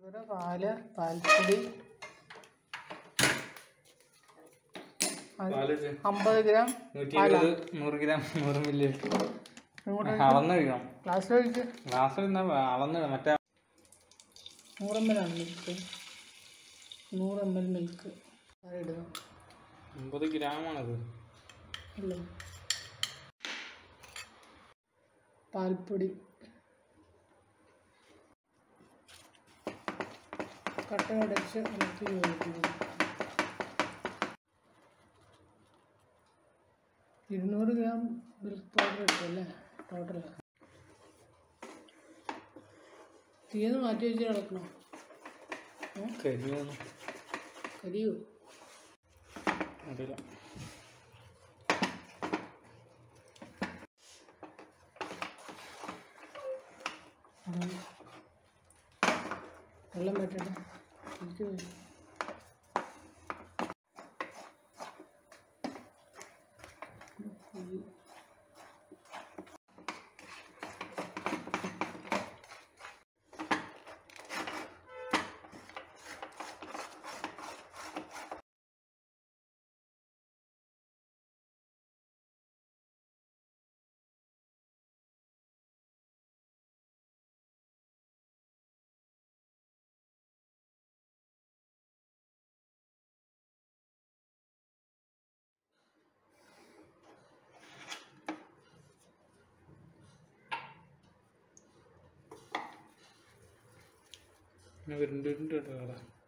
ഇവിടെ പാല് പാൽപ്പൊടി അത് പാല് വെച്ച് അമ്പത് ഗ്രാം നൂറ്റി ഇരുപത് നൂറ് ഗ്രാം നൂറ് മില്ലി നൂറ് അളന്ന് കഴിക്കണം ഗ്ലാസ്സിൽ ഒഴിച്ച് ഗ്ലാസ്സിൽ നിന്ന് അളന്ന് മറ്റേ നൂറ് എം എൽ ആണ് മിൽക്ക് നൂറ് എം എൽ മിൽക്ക് അത് ഇടുക അമ്പത് ഗ്രാമാണത് അല്ലേ പാൽപ്പൊടി കട്ട അടച്ച് ഇളക്കി യോജിപ്പിക്കുക ഇരുന്നൂറ് ഗ്രാം മിൽക്ക് പൗഡർ ഇട്ടു അല്ലേ ടോട്ടൽ തീന്ന് മാറ്റി വെച്ച് ഇളക്കണം കരിയൊന്നും കരിയോ അറിയില്ല വെള്ളം പറ്റട്ടെ എനിക്ക് വേണ്ടി. ഉരുണ്ട് ഉരുണ്ട് കേട്ടോ